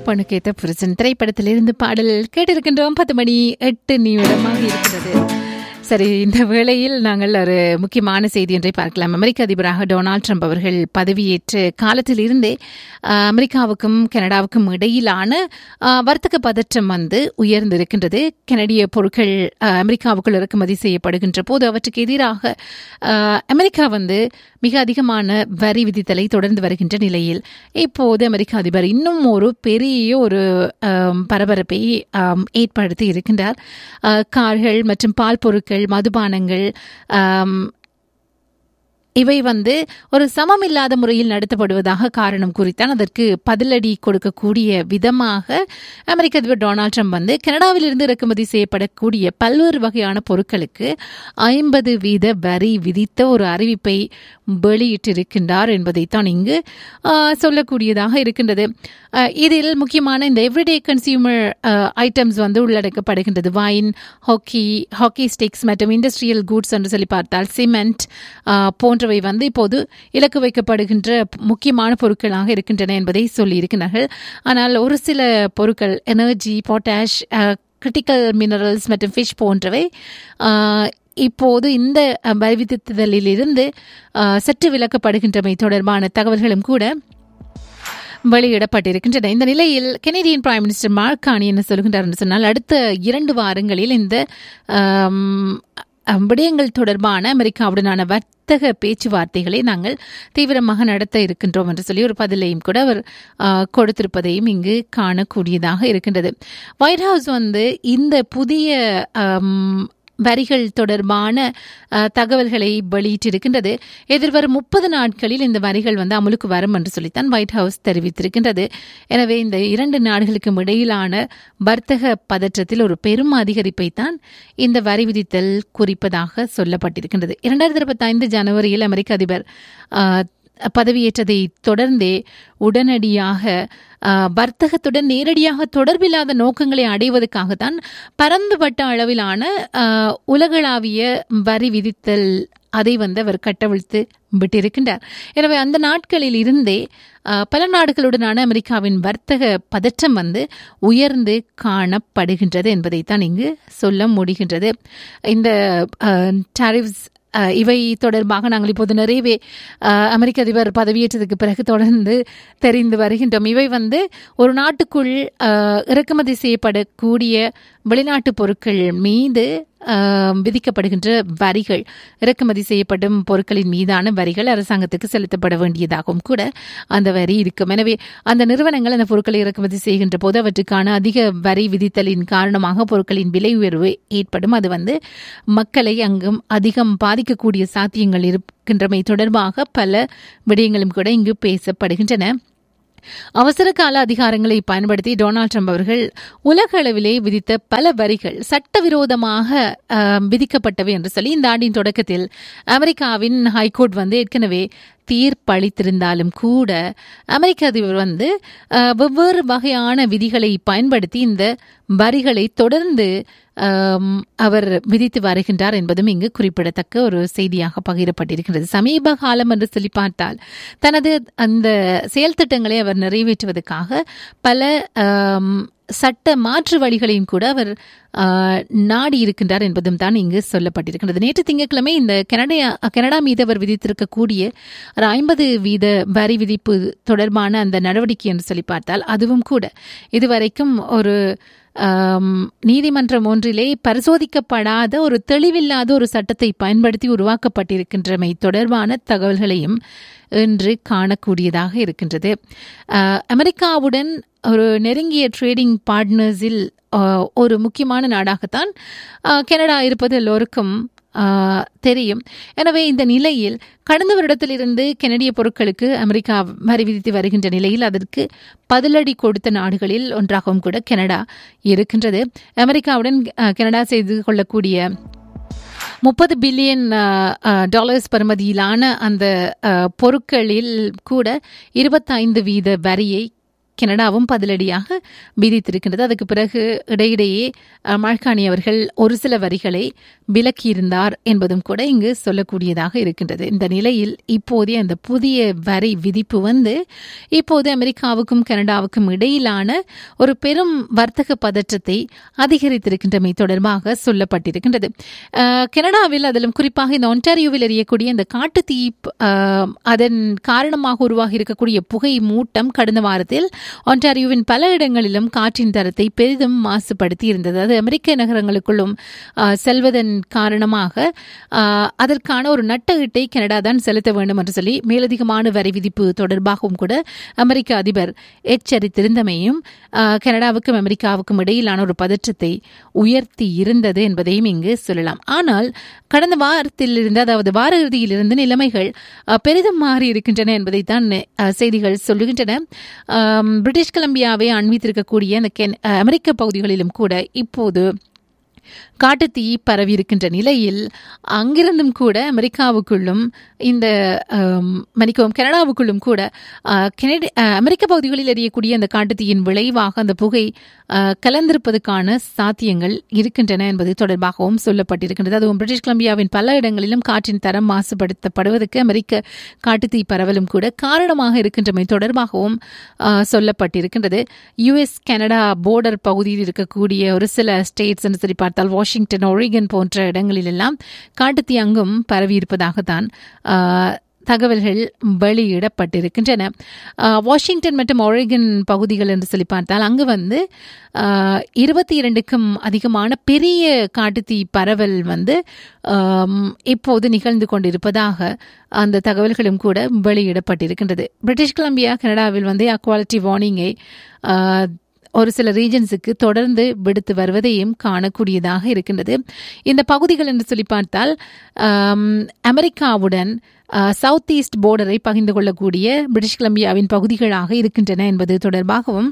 பணுக்கேத்த புருஷன் திரைப்படத்திலிருந்து பாடல் கேட்டிருக்கின்றோம் பத்து மணி எட்டு நிமிடமாக இருக்கிறது சரி இந்த வேளையில் நாங்கள் ஒரு முக்கியமான செய்தி ஒன்றை பார்க்கலாம் அமெரிக்க அதிபராக டொனால்ட் ட்ரம்ப் அவர்கள் பதவியேற்ற காலத்தில் இருந்தே அஹ், அமெரிக்காவுக்கும் கனடாவுக்கும் இடையிலான அஹ், வர்த்தக பதற்றம் வந்து உயர்ந்திருக்கின்றது கனடிய பொருட்கள் அஹ், அமெரிக்காவுக்குள் இறக்குமதி செய்யப்படுகின்ற போது அவற்றுக்கு எதிராக அஹ், அமெரிக்கா வந்து மிக அதிகமான வரி விதித்தலை தொடர்ந்து வருகின்ற நிலையில் இப்போது அமெரிக்க அதிபர் இன்னும் ஒரு பெரிய ஒரு ஆம், பரபரப்பை ஆம், ஏற்படுத்தி இருக்கின்றார் அஹ், கார்கள் மற்றும் பால் பொருட்கள் மதுபானங்கள் ஆம், இவை வந்து ஒரு சமமில்லாத முறையில் நடத்தப்படுவதாக காரணம் குறித்தான் அதற்கு பதிலடி கொடுக்கக்கூடிய விதமாக அமெரிக்க அதிபர் டொனால்ட் ட்ரம்ப் வந்து கனடாவிலிருந்து இறக்குமதி செய்யப்படக்கூடிய பல்வேறு வகையான பொருட்களுக்கு ஐம்பது வீத வரி விதித்த ஒரு அறிவிப்பை வெளியிட்டிருக்கின்றார் என்பதைத்தான் இங்கு ஆ, சொல்லக்கூடியதாக இருக்கின்றது ஆ, இதில் முக்கியமான இந்த எவ்ரிடே கன்சியூமர் ஐட்டம்ஸ் வந்து உள்ளடக்கப்படுகின்றது வைன் ஹாக்கி ஹாக்கி ஸ்டிக்ஸ் மற்றும் இண்டஸ்ட்ரியல் கூட்ஸ் என்று சொல்லி பார்த்தால் சிமெண்ட் போன்றவை வந்து இப்போது இலக்கு வைக்கப்படுகின்ற முக்கியமான பொருட்களாக இருக்கின்றன என்பதை சொல்லியிருக்கிறார்கள் ஆனால் ஒரு சில பொருட்கள் எனர்ஜி பொட்டாஷ் கிரிட்டிக்கல் மினரல்ஸ் மற்றும் ஃபிஷ் போன்றவை ஆஹ், இப்போது இந்த அஹ், வரிவிதித்தலிலிருந்து ஆஹ், சற்று விலக்கப்படுகின்றமை தொடர்பான தகவல்களும் கூட வெளியிடப்பட்டிருக்கின்றன இந்த நிலையில் Canadian prime minister Mark Carney என்ன சொல்கின்றார் என்று சொன்னால் அடுத்த இரண்டு வாரங்களில் இந்த ஆம், அம், விடயங்கள் தொடர்பான அமெரிக்காவுடனான வர்த்தக பேச்சுவார்த்தைகளை நாங்கள் தீவிரமாக நடத்த இருக்கின்றோம் என்று சொல்லி ஒரு பதிலையும் கூட அவர் ஆ, கொடுத்திருப்பதையும் இங்கு காணக்கூடியதாக இருக்கின்றது ஒயிட் ஹவுஸ் வந்து இந்த புதிய ஆம், வரிகள் தொடர்பான அஹ், தகவல்களை வெளியிட்டிருக்கின்றது எதிர்வரும் முப்பது நாட்களில் இந்த வரிகள் வந்து அமலுக்கு வரும் என்று சொல்லித்தான் ஒயிட் ஹவுஸ் தெரிவித்திருக்கின்றது எனவே இந்த இரண்டு நாடுகளுக்கும் இடையிலான வர்த்தக பதற்றத்தில் ஒரு பெரும் அதிகரிப்பை தான் இந்த வரி விதித்தல் குறிப்பதாக சொல்லப்பட்டிருக்கின்றது இரண்டாயிரத்தி இருபத்தைந்து ஜனவரியில் அமெரிக்க அதிபர் அஹ், பதவியேற்றதை தொடர்ந்தே உடனடியாக ஆஹ், வர்த்தகத்துடன் நேரடியாக தொடர்பில்லாத நோக்கங்களை அடைவதற்காகத்தான் பரந்துபட்ட அளவிலான ஆஹ், உலகளாவிய வரி விதித்தல் அதை வந்து அவர் கட்டவிழ்த்து விட்டிருக்கின்றார் எனவே அந்த நாட்களில் இருந்தே ஆஹ், பல நாடுகளுடனான அமெரிக்காவின் வர்த்தக பதற்றம் வந்து உயர்ந்து காணப்படுகின்றது என்பதைத்தான் இங்கு சொல்ல முடிகின்றது இந்த டாரிஃப்ஸ் அஹ், இவை தொடர்பாக நாங்கள் இப்போது நிறையவே அஹ், அமெரிக்க அதிபர் பதவியேற்றதுக்கு பிறகு தொடர்ந்து தெரிந்து வருகின்றோம் இவை வந்து ஒரு நாட்டுக்குள் அஹ், இறக்குமதி செய்யப்படக்கூடிய வெளிநாட்டு பொருட்கள் மீது அஹ், விதிக்கப்படுகின்ற வரிகள் இறக்குமதி செய்யப்படும் பொருட்களின் மீதான வரிகள் அரசாங்கத்துக்கு செலுத்தப்பட வேண்டியதாகவும் கூட அந்த வரி இருக்கும் எனவே அந்த நிறுவனங்கள் அந்த பொருட்களை இறக்குமதி செய்கின்ற போது அவற்றுக்கான அதிக வரி விதித்தலின் காரணமாக பொருட்களின் விலை உயர்வு ஏற்படும் அது வந்து மக்களை அங்கும் அதிகம் பாதிக்கக்கூடிய சாத்தியங்கள் இருக்கின்றமை தொடர்பாக பல விடயங்களும் கூட இங்கு பேசப்படுகின்றன அவசர கால அதிகாரங்களை பயன்படுத்தி டொனால்ட் ட்ரம்ப் அவர்கள் உலக அளவிலே விதித்த பல வரிகள் சட்டவிரோதமாக ஆஹ், விதிக்கப்பட்டவை என்று சொல்லி இந்த ஆண்டின் தொடக்கத்தில் அமெரிக்காவின் ஹைகோர்ட் வந்து ஏற்கனவே தீர்ப்பளித்திருந்தாலும் கூட அமெரிக்க அதிபர் வந்து ஆஹ், வெவ்வேறு வகையான விதிகளை பயன்படுத்தி இந்த வரிகளை தொடர்ந்து ஆம், அவர் விதித்து வருகின்றார் என்பதும் இங்கு குறிப்பிடத்தக்க ஒரு செய்தியாக பகிரப்பட்டிருக்கிறது சமீப காலம் என்று சொல்லி பார்த்தால் தனது அந்த செயல் திட்டங்களை அவர் நிறைவேற்றுவதற்காக பல ஆம், சட்ட மாற்று வழிகளையும் கூட அவர் ஆ, நாடி இருக்கின்றார் என்பதும் தான் இங்கு சொல்லப்பட்டிருக்கின்றது நேற்று திங்கட்கிழமை இந்த கனடா கனடா மீது அவர் விதித்திருக்கக்கூடிய ஒரு ஐம்பது வீத வரி விதிப்பு தொடர்பான அந்த நடவடிக்கை என்று சொல்லி பார்த்தால் அதுவும் கூட இதுவரைக்கும் ஒரு ஆம், நீதிமன்றம் ஒன்றிலே பரிசோதிக்கப்படாத ஒரு தெளிவில்லாத ஒரு சட்டத்தை பயன்படுத்தி உருவாக்கப்பட்டிருக்கின்றமை தொடர்பான தகவல்களையும் இன்று காணக்கூடியதாக இருக்கின்றது ஆஹ், அமெரிக்காவுடன் ஒரு நெருங்கிய ட்ரேடிங் பார்ட்னர்ஸில் ஆஹ், ஒரு முக்கியமான நாடாகத்தான் ஆஹ், கனடா இருப்பது எல்லோருக்கும் ஆஹ், தெரியும் எனவே இந்த நிலையில் கடந்த வருடத்திலிருந்து கெனடிய பொருட்களுக்கு அமெரிக்கா வரி விதித்து வருகின்ற நிலையில் அதற்கு பதிலடி கொடுத்த நாடுகளில் ஒன்றாகவும் கூட கனடா இருக்கின்றது அமெரிக்காவுடன் ஆஹ், கனடா செய்து கொள்ளக்கூடிய முப்பது பில்லியன் டாலர்ஸ் பெறுமதியிலான அந்த அஹ், பொருட்களில் கூட இருபத்தைந்து வீத வரியை கனடாவும் பதிலடியாக விதித்திருக்கின்றது அதுக்கு பிறகு இடையிடையே அஹ், மார்கானி அவர்கள் ஒரு சில வரிகளை விலக்கியிருந்தார் என்பதும் கூட இங்கு சொல்லக்கூடியதாக இருக்கின்றது இந்த நிலையில் இப்போதைய அந்த புதிய வரி விதிப்பு வந்து இப்போது அமெரிக்காவுக்கும் கனடாவுக்கும் இடையிலான ஒரு பெரும் வர்த்தக பதற்றத்தை அதிகரித்திருக்கின்றமை தொடர்பாக சொல்லப்பட்டிருக்கின்றது அஹ், கனடாவில் அதிலும் குறிப்பாக இந்த ஒன்டாரியோவில் எரியக்கூடிய இந்த காட்டுத்தீ அஹ், அதன் காரணமாக உருவாகி இருக்கக்கூடிய புகை மூட்டம் கடந்த வாரத்தில் ஒன்டாரியோவின் பல இடங்களிலும் காற்றின் தரத்தை பெரிதும் மாசுபடுத்தி இருந்தது அது அமெரிக்க நகரங்களுக்குள்ளும் அஹ், செல்வதன் காரணமாக அஹ், அதற்கான ஒரு நட்டஈட்டை கனடா தான் செலுத்த வேண்டும் என்று சொல்லி மேலதிகமான வரி விதிப்பு தொடர்பாகவும் கூட அமெரிக்க அதிபர் எச்சரித்திருந்தமையும் அஹ், கனடாவுக்கும் அமெரிக்காவுக்கும் இடையிலான ஒரு பதற்றத்தை உயர்த்தி இருந்தது என்பதையும் இங்கு சொல்லலாம் ஆனால் கடந்த வாரத்தில் இருந்து அதாவது வார இறுதியிலிருந்து நிலைமைகள் அஹ், பெரிதும் மாறி இருக்கின்றன என்பதைத்தான் அஹ், செய்திகள் சொல்லுகின்றன ஆம், பிரிட்டிஷ் கொலம்பியாவை அண்மித்திருக்கக்கூடிய அந்த கென் அஹ், அமெரிக்க பகுதிகளிலும் கூட இப்போது காட்டுத்தீ பரவி இருக்கின்ற நிலையில் அங்கிருந்தும் கூட அமெரிக்காவுக்குள்ளும் இந்த ஆம், மன்னிக்கவும் கனடாவுக்குள்ளும் கூட ஆ, கெனடி ஆ, அமெரிக்க பகுதிகளில் எரியக்கூடிய அந்த காட்டுத்தீயின் விளைவாக அந்த புகை ஆ, கலந்திருப்பதற்கான சாத்தியங்கள் இருக்கின்றன என்பது தொடர்பாகவும் சொல்லப்பட்டிருக்கின்றது அதுவும் பிரிட்டிஷ் கொலம்பியாவின் பல இடங்களிலும் காற்றின் தரம் மாசுபடுத்தப்படுவதற்கு அமெரிக்க காட்டுத்தீ பரவலும் கூட காரணமாக இருக்கின்றமை தொடர்பாகவும் ஆ, சொல்லப்பட்டிருக்கின்றது யுஎஸ் கனடா போர்டர் பகுதியில் இருக்கக்கூடிய ஒரு சில ஸ்டேட்ஸ் என்று சொல்லி பார்த்தால் வாஷிங்டன் ஒரிகன் போன்ற இடங்களிலெல்லாம் காட்டுத்தீ அங்கும் பரவி இருப்பதாகத்தான் ஆ, தகவல்கள் வெளியிடப்பட்டிருக்கின்றன ஆ, வாஷிங்டன் மற்றும் ஒரிகன் பகுதிகள் என்று சொல்லி பார்த்தால் அங்கு வந்து இருபத்தி இரண்டுக்கும் அதிகமான பெரிய காட்டுத்தீ பரவல் வந்து ஆம், இப்போது நிகழ்ந்து கொண்டிருப்பதாக அந்த தகவல்களும் கூட வெளியிடப்பட்டிருக்கின்றது பிரிட்டிஷ் கொலம்பியா கனடாவில் வந்து அக்வாலிட்டி வார்னிங்கை ஆ, ஒரு சில ரீஜன்ஸுக்கு தொடர்ந்து விடுத்து வருவதையும் காணக்கூடியதாக இருக்கின்றது இந்த பகுதிகள் என்று சொல்லி பார்த்தால் ஆம், அமெரிக்காவுடன் சவுத் ஈஸ்ட் போர்டரை பகிர்ந்து கொள்ளக்கூடிய பிரிட்டிஷ் கொலம்பியாவின் பகுதிகளாக இருக்கின்றன என்பது தொடர்பாகவும்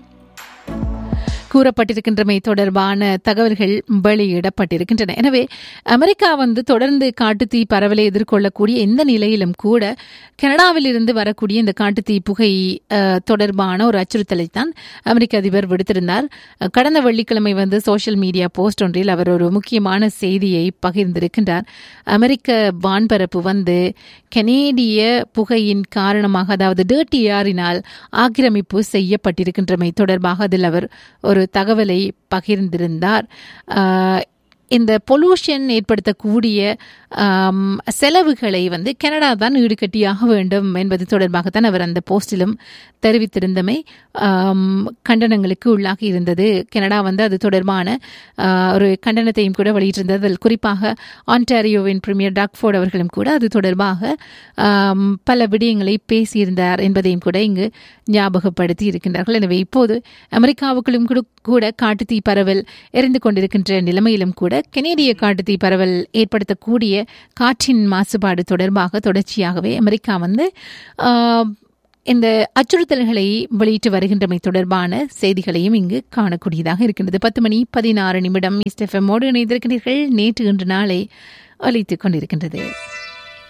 கூறப்பட்டிருக்கின்றமை தொடர்பான தகவல்கள் வெளியிடப்பட்டிருக்கின்றன எனவே அமெரிக்கா வந்து தொடர்ந்து காட்டுத்தீ பரவலை எதிர்கொள்ளக்கூடிய இந்த நிலையிலும் கூட கனடாவில் இருந்து வரக்கூடிய இந்த காட்டுத்தீ புகை அஹ், தொடர்பான ஒரு அச்சுறுத்தலை தான் அமெரிக்க அதிபர் விடுத்திருந்தார் அஹ், கடந்த வெள்ளிக்கிழமை வந்து சோஷியல் மீடியா போஸ்ட் ஒன்றில் அவர் ஒரு முக்கியமான செய்தியை பகிர்ந்திருக்கின்றார் அமெரிக்க வான்பரப்பு வந்து கனேடிய புகையின் காரணமாக அதாவது டேர்ட்டி ஏரினால் ஆக்கிரமிப்பு செய்யப்பட்டிருக்கின்றமை தொடர்பாக அதில் அவர் ஒரு தகவலை பகிர்ந்திருந்தார் ஆஹ், இந்த பொல்யூஷன் ஏற்படுத்தக்கூடிய ஆம், செலவுகளை வந்து கனடா தான் ஈடுகட்டியாக வேண்டும் என்பது தொடர்பாகத்தான் அவர் அந்த போஸ்டிலும் தெரிவித்திருந்தமை ஆம், கண்டனங்களுக்கு உள்ளாகி இருந்தது கனடா வந்து அது தொடர்பான ஆ, ஒரு கண்டனத்தையும் கூட வெளியிட்டிருந்தது அதில் குறிப்பாக ஆன்டாரியோவின் பிரீமியர் டாக்ஃபோர்ட் அவர்களும் கூட அது தொடர்பாக ஆம், பல விடயங்களை பேசியிருந்தார் என்பதையும் கூட இங்கு ஞாபகப்படுத்தி இருக்கின்றார்கள் எனவே இப்போது அமெரிக்காவுக்குள்ளும் கூட கூட காட்டுத்தீ பரவல் எரிந்து கொண்டிருக்கின்ற நிலைமையிலும் கூட கனேடிய காட்டுத்தீ பரவல் ஏற்படுத்தக்கூடிய காற்றின் மாசுபாடு தொடர்பாக தொடர்ச்சியாகவே அமெரிக்கா வந்து ஆஹ், இந்த அச்சுறுத்தல்களை வெளியிட்டு வருகின்றமை தொடர்பான செய்திகளையும் இங்கு காணக்கூடியதாக இருக்கின்றது பத்து மணி பதினாறு நிமிடம் இஸ்டெஃபமோடு இணைந்திருக்கிறீர்கள் நேற்று இன்று நாளை ஒலித்துக் கொண்டிருக்கின்றது